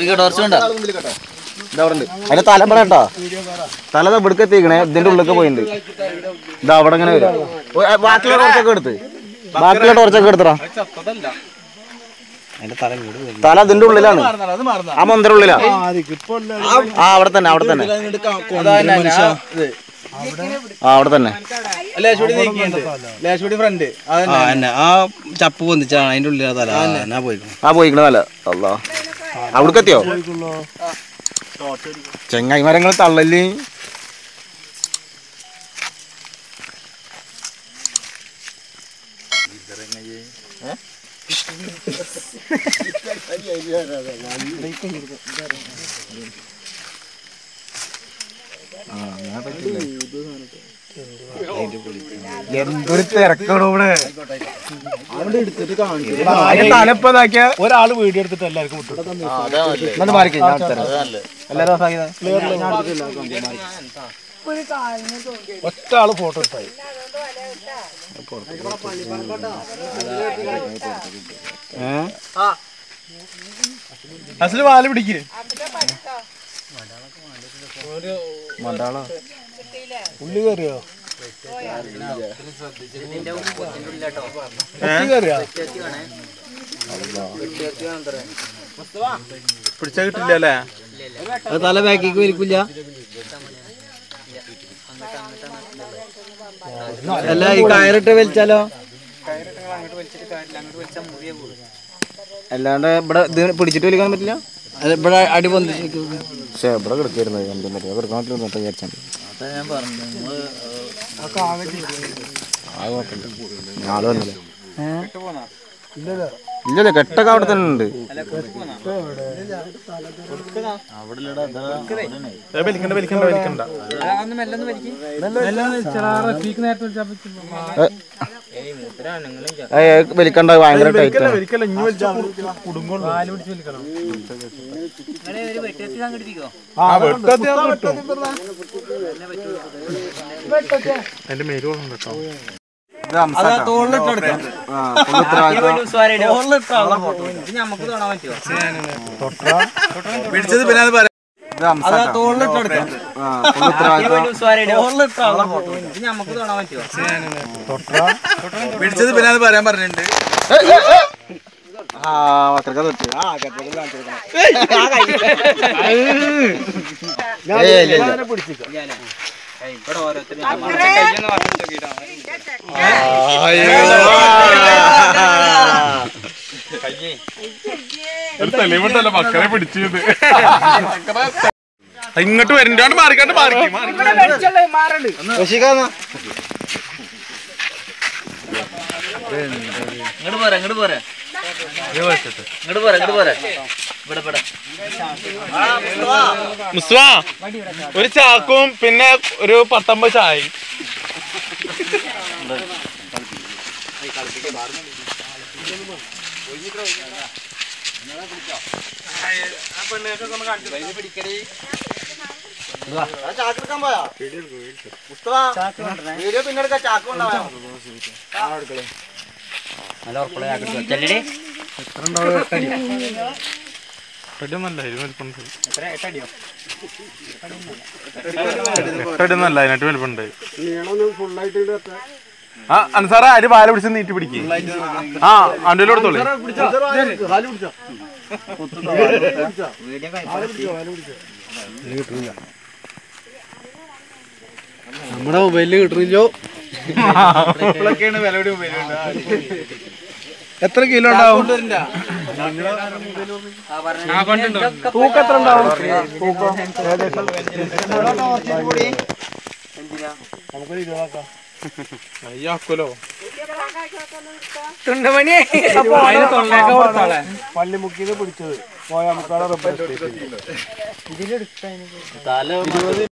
അതിന്റെ തല ഇവിടെ കേട്ടോ തല ദാ ഇവിടേക്ക് എത്തിക്കണേ ഇതിന്റെ ഉള്ളിലേക്ക് പോയിട്ടുണ്ട് ഇതാ അവിടെ ഇങ്ങനെ വരും ഓ, ആ, ബാക്കിയുള്ള ടോർച്ചൊക്കെ എടുത്ത് ബാക്കിയുള്ള ടോർച്ചൊക്കെ എടുത്തടാ തല ഇതിന്റെ ഉള്ളിലാണ് ആ മന്ദിരം ഉള്ളിലാ ആ അവിടെ തന്നെ അവിടെ തന്നെ ആ അവിടെ തന്നെ ഫ്രണ്ട് ആ എന്നെ ആ ചപ്പ് പൊന്നിച്ചാണ് അതിന്റെ ഉള്ളിൽ ആ തല ഞാൻ പോയിക്കണം ആ പോയിക്കണ തല അല്ലാ അവിടേക്ക് എത്തിയോ ചെങ്ങായി മരങ്ങൾ തള്ളല് എന്തൊരു തിരക്കാണോ ഇവിടെ തലപ്പതാക്കിയ ഒരാള് വീഡിയോ എടുത്തിട്ട് എല്ലാവർക്കും വിട്ടു എന്നിട്ട് മാറിക്ക് ഞാൻ എടുത്തരാം. എല്ലാരും off ആക്കിയതാ? ഒറ്റ ആള് ഫോട്ടോ എടുത്തായി അസല് വാല് പിടിക്ക് മണ്ടാളോ ഉള്ളി കയറിയോ കുത്തി കയറിയോ പിടിച്ചാ കിട്ടില്ല അല്ലേ അത് തല ബാക്കിക്ക് വലിക്കില്ല അല്ല ഈ കയറിട്ട് വലിച്ചാലോ അല്ലാണ്ട് ഇവിടെ ഇത് പിടിച്ചിട്ട് വലിക്കാൻ പറ്റില്ല അത് ഇവിടെ അടി പൊന്തിച്ച് പക്ഷേ ഇവിടെ കിടക്കായിരുന്നു എന്തും പറ്റില്ല കിടക്കാൻ പറ്റില്ല എന്നിട്ട് വിചാരിച്ചാൽ ഞാൻ പറഞ്ഞു ആ കുഴപ്പമില്ല ഞാള് വന്നില്ല ഇല്ലല്ല കെട്ടൊക്കെ അവിടെ തന്നെ ഉണ്ട് വലിക്കണ്ട വലിക്കണ്ട വലിക്കണ്ട ഏ, ഏ, വലിക്കണ്ട ഭയങ്കര ടൈറ്റ് ആണ് വലിക്കല്ല ഇനി വലിച്ചാ കുടുങ്ങുള്ളൂ ആ വെട്ടത്തി അത് കിട്ടും എന്റെ മേല് കൊള്ളും കേട്ടോ ഇത് ഹംസാട്ടാ. ആ, full ഉത്തരവാദിത്വം. പിടിച്ചത് പിന്നെ അത് പറയാം ഇത് ഹംസാട്ടാ. ആ, full ഉത്തരവാദിത്വം. പിടിച്ചത് പിന്നെ അത് പറയാൻ പറഞ്ഞിട്ടുണ്ട് ആ വക്രക്ക തൊട്ട് ആ കെട്ടൊക്കെ കാണിച്ചു തെളിവുണ്ടല്ലോ മക്കളെ പിടിച്ചത് ഇങ്ങോട്ട് വരണ്ടാണ്ട് മാറിക്കാണ്ട് മാറി ഇങ്ങോട്ട് പോരാ ഇങ്ങോട്ട് പോരാ ഇങ്ങോട്ട് പോരാ ഇങ്ങോട്ട് പോരാ ഇവിടെ ഇവിടെ മുസ്വാ ഒരു ചാക്കും പിന്നെ ഒരു പത്തൊമ്പത് ചായ ചാക്കെടുക്കാൻ പോയാ വീഡിയോ പിന്നെ എടുക്കാം ചാക്ക് കൊണ്ടുപോയാ എട്ടടിയൊന്നല്ല ഇരുപത് എട്ടടിയൊന്നല്ല അതിനായിട്ട് വലിപ്പുണ്ട് ആ അൻസാറ അരി പാല പിടിച്ച് നീട്ടി പിടിക്കും ആ അൻ്റെ കൊടുത്തോളൂ നമ്മുടെ മൊബൈലിൽ കിട്ടുന്നില്ലോ എത്ര കിലോ ഉണ്ടാവും തൂക്കം എത്ര ഉണ്ടാവും തൂക്കം ഏകദേശം നമുക്കൊരു ഇരുപതാക്കാം അയ്യാക്കുമല്ലോ പള്ളിമുക്കിന്ന് പിടിച്ചത് പോയ നമുക്കാളെ റബ്ബർ എസ്റ്റേറ്റ്. തല